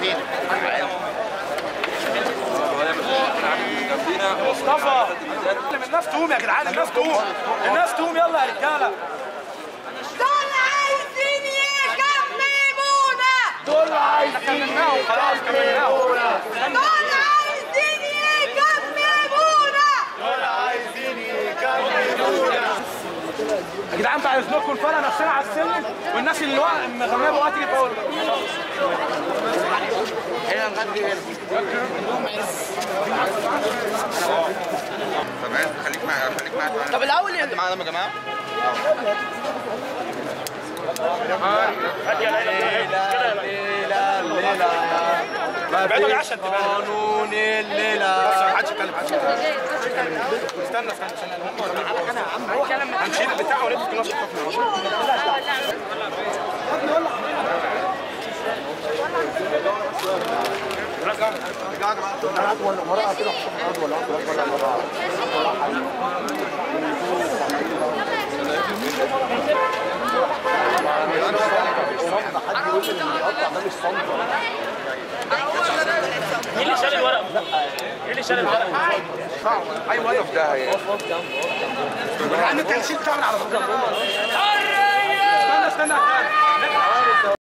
فين؟ مصطفى الناس تقوم يا جدعان الناس تقوم الناس تقوم يلا يا رجاله دول عايزين يكممونا دول عايزين كملناهم خلاص كملناهم دول عايزين يكممونا يا جدعان بعد اذنكم نفرق نفسنا على السلم والناس اللي واقفه مغنيه بقى تيجي فوق هنا نغني هنا تمام خليك معايا خليك معايا طب الاول حد معانا يا جماعه بعدوا يا عشان تبان قانون الليلة ما حدش يتكلم حدش يتكلم استنى استنى استنى هنشيل البتاع ونمسك نص الحكم مين اللي شال الورق؟ مين اللي شال الورق؟ ايوه ايوه في ده يعني انت هتشيل تعمل على طول استنى استنى